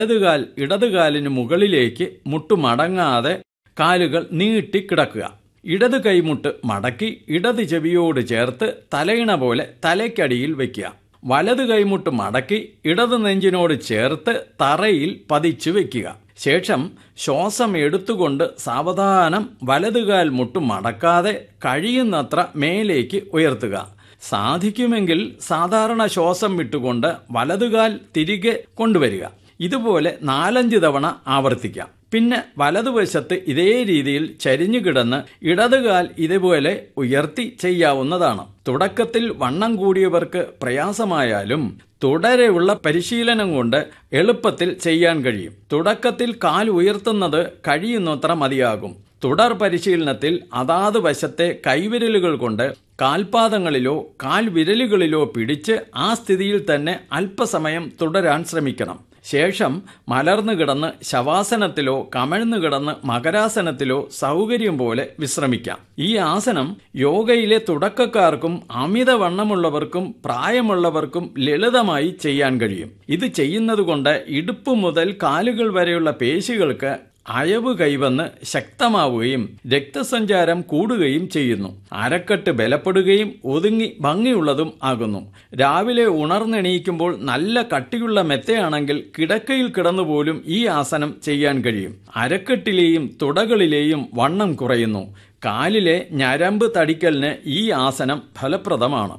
ഇടതുകാൽ ഇടതുകാലിന് മുകളിലേക്ക് മുട്ടുമടങ്ങാതെ കാലുകൾ നീട്ടിക്കിടക്കുക ഇടത് കൈമുട്ട് മടക്കി ഇടത് ചെവിയോട് ചേർത്ത് തലയിണ പോലെ തലയ്ക്കടിയിൽ വയ്ക്കുക വലത് കൈമുട്ട് മടക്കി ഇടത് നെഞ്ചിനോട് ചേർത്ത് തറയിൽ പതിച്ചു വെക്കുക ശേഷം ശ്വാസം എടുത്തുകൊണ്ട് സാവധാനം വലതുകാൽ മുട്ട് മടക്കാതെ കഴിയുന്നത്ര മേലേക്ക് ഉയർത്തുക സാധിക്കുമെങ്കിൽ സാധാരണ ശ്വാസം വിട്ടുകൊണ്ട് വലതുകാൽ തിരികെ കൊണ്ടുവരിക ഇതുപോലെ നാലഞ്ച് തവണ ആവർത്തിക്കാം പിന്നെ വലതുവശത്ത് ഇതേ രീതിയിൽ ചരിഞ്ഞു കിടന്ന് ഇടതുകാൽ ഇതുപോലെ ഉയർത്തി ചെയ്യാവുന്നതാണ് തുടക്കത്തിൽ വണ്ണം കൂടിയവർക്ക് പ്രയാസമായാലും തുടരെയുള്ള പരിശീലനം കൊണ്ട് എളുപ്പത്തിൽ ചെയ്യാൻ കഴിയും തുടക്കത്തിൽ കാൽ ഉയർത്തുന്നത് കഴിയുന്നത്ര മതിയാകും തുടർ പരിശീലനത്തിൽ അതാത് വശത്തെ കൈവിരലുകൾ കൊണ്ട് കാൽപാദങ്ങളിലോ കാൽവിരലുകളിലോ പിടിച്ച് ആ സ്ഥിതിയിൽ തന്നെ അല്പസമയം തുടരാൻ ശ്രമിക്കണം ശേഷം മലർന്നു കിടന്ന് ശവാസനത്തിലോ കമഴ്ന്നു കിടന്ന് മകരാസനത്തിലോ സൗകര്യം പോലെ വിശ്രമിക്കാം ഈ ആസനം യോഗയിലെ തുടക്കക്കാർക്കും അമിതവണ്ണമുള്ളവർക്കും പ്രായമുള്ളവർക്കും ലളിതമായി ചെയ്യാൻ കഴിയും ഇത് ചെയ്യുന്നതുകൊണ്ട് ഇടുപ്പ് മുതൽ കാലുകൾ വരെയുള്ള പേശികൾക്ക് അയവ് കൈവന്ന് ശക്തമാവുകയും രക്തസഞ്ചാരം കൂടുകയും ചെയ്യുന്നു അരക്കെട്ട് ബലപ്പെടുകയും ഒതുങ്ങി ഭംഗിയുള്ളതും ആകുന്നു രാവിലെ ഉണർന്നെണീക്കുമ്പോൾ നല്ല കട്ടിയുള്ള മെത്തയാണെങ്കിൽ കിടക്കയിൽ കിടന്നുപോലും ഈ ആസനം ചെയ്യാൻ കഴിയും അരക്കെട്ടിലെയും തുടകളിലെയും വണ്ണം കുറയുന്നു കാലിലെ ഞരമ്പ് തടിക്കലിന് ഈ ആസനം ഫലപ്രദമാണ്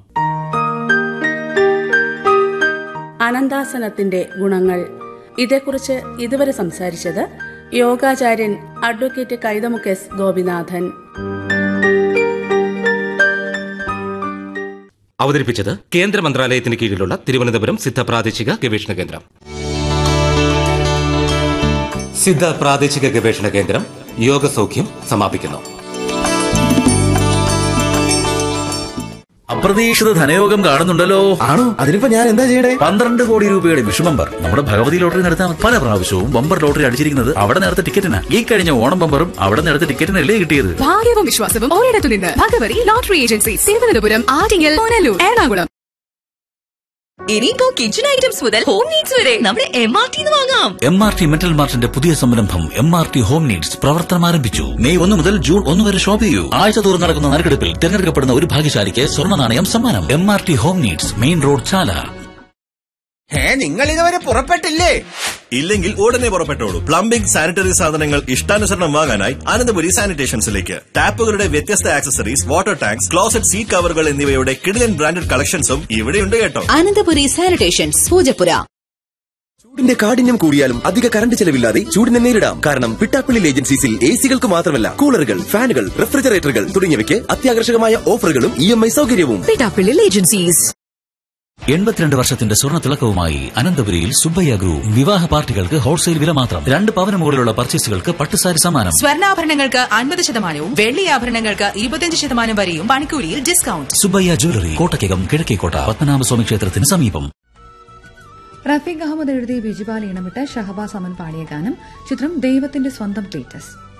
അനന്താസനത്തിന്റെ ഗുണങ്ങൾ ഇതേക്കുറിച്ച് ഇതുവരെ സംസാരിച്ചത് യോഗാചാര്യൻ അഡ്വക്കേറ്റ് കൈതമുക്ക് എസ് ഗോപിനാഥൻ അവതരിപ്പിച്ചത് കേന്ദ്ര മന്ത്രാലയത്തിന് കീഴിലുള്ള തിരുവനന്തപുരം സിദ്ധ പ്രാദേശിക ഗവേഷണ കേന്ദ്രം സിദ്ധ പ്രാദേശിക ഗവേഷണ കേന്ദ്രം യോഗസൗഖ്യം സമാപിക്കുന്നു അപ്രതീക്ഷിത ധനയോഗം കാണുന്നുണ്ടല്ലോ ആണോ അതിനിപ്പോ ഞാൻ എന്താ ചെയ്യടേ പന്ത്രണ്ട് കോടി രൂപയുടെ വിഷുബമ്പർ നമ്മുടെ ഭഗവതി ലോട്ടറി നടത്താൻ പല പ്രാവശ്യവും ബമ്പർ ലോട്ടറി അടിച്ചിരിക്കുന്നത് അവിടെ നേരത്തെ ടിക്കറ്റിന് ഈ കഴിഞ്ഞ ഓണം ബമ്പറും അവിടെ നേരത്തെ ടിക്കറ്റിനല്ലേ കിട്ടിയത് ഭാഗ്യവും വിശ്വാസവും ഒരിടത്തു നിന്ന് ഭഗവതി ലോട്ടറി ഏജൻസി തിരുവനന്തപുരം ആറ്റിങ്ങൽ പുനലൂർ എറണാകുളം ഇനിയിപ്പോ കിച്ചൺ ഐറ്റംസ് മുതൽ ഹോം നീഡ്സ് വരെ നമ്മുടെ എം ആർ ടി വാങ്ങാം എം ആർ ടി മെറ്റൽ മാർട്ടിന്റെ പുതിയ സംരംഭം M R T home needs പ്രവർത്തനം ആരംഭിച്ചു മെയ് ഒന്ന് മുതൽ ജൂൺ ഒന്ന് വരെ ഷോപ്പ് ചെയ്യൂ ആഴ്ച തോറും നടക്കുന്ന നറുക്കെടുപ്പിൽ തിരഞ്ഞെടുക്കപ്പെടുന്ന ഒരു ഭാഗ്യശാലിക്ക് സ്വർണ്ണ നാണയം സമ്മാനം M R T home needs main road Chala ഏ നിങ്ങൾ ഇതുവരെ പുറപ്പെട്ടില്ലേ ഇല്ലെങ്കിൽ ഉടനെ പുറപ്പെട്ടോളൂ പ്ലംബിംഗ് സാനിറ്ററി സാധനങ്ങൾ ഇഷ്ടാനുസരണം വാങ്ങാനായി അനന്തപുരി സാനിറ്റേഷൻസിലേക്ക് ടാപ്പുകളുടെ വ്യത്യസ്ത accessories water tanks closet seat കവറുകൾ എന്നിവയുടെ കിടിലൻ ബ്രാൻഡഡ് കളക്ഷൻസും ഇവിടെയുണ്ട് കേട്ടോ അനന്തപുരി സാനിറ്റേഷൻസ് പൂജപ്പുര ചൂടിന്റെ കാഠിന്യം കൂടിയാലും അധിക കറണ്ട് ചെലവില്ലാതെ ചൂടിനെ നേരിടാം കാരണം പിട്ടാപ്പിള്ളി ഏജൻസീസിൽ എ സികൾക്ക് മാത്രമല്ല കൂളറുകൾ ഫാനുകൾ റെഫ്രിജറേറ്ററുകൾ തുടങ്ങിയവയ്ക്ക് അത്യാകർഷകമായ ഓഫറുകളും ഇ എം ഐ സൗകര്യവും പിട്ടാപ്പിള്ളിൽ ഏജൻസീസ് എൺപത്തിരണ്ട് വർഷത്തിന്റെ സ്വർണ്ണ തിളക്കവുമായി അനന്തപുരിയിൽ സുബ്ബയ്യ ഗ്രൂപ്പ് വിവാഹ പാർട്ടികൾക്ക് ഹോൾസെയിൽ വില മാത്രം രണ്ട് പവന് മുകളിലുള്ള പർച്ചേസുകൾക്ക് പട്ടുസാരി സമ്മാനം സ്വർണ്ണാഭരണങ്ങൾക്ക് അൻപത് ശതമാനവും വെള്ളി ആഭരണങ്ങൾക്ക് ഇരുപത്തിയഞ്ച് ശതമാനം വരെയും പണിക്കൂലിയിൽ ഡിസ്കൗണ്ട് സുബ്ബയ്യ ജ്വല്ലറി കോട്ടയ്ക്കകം കിഴക്കേക്കോട്ട പത്മനാഭസ്വാമി ക്ഷേത്രത്തിന് സമീപം റഫീഖ് അഹമ്മദ് എഴുതി ബിജുപാൽ ഇണമിട്ട് ഷഹബാസ് അമൻ പാടിയ ഗാനം ചിത്രം ദൈവത്തിന്റെ സ്വന്തം ക്ലീറ്റസ്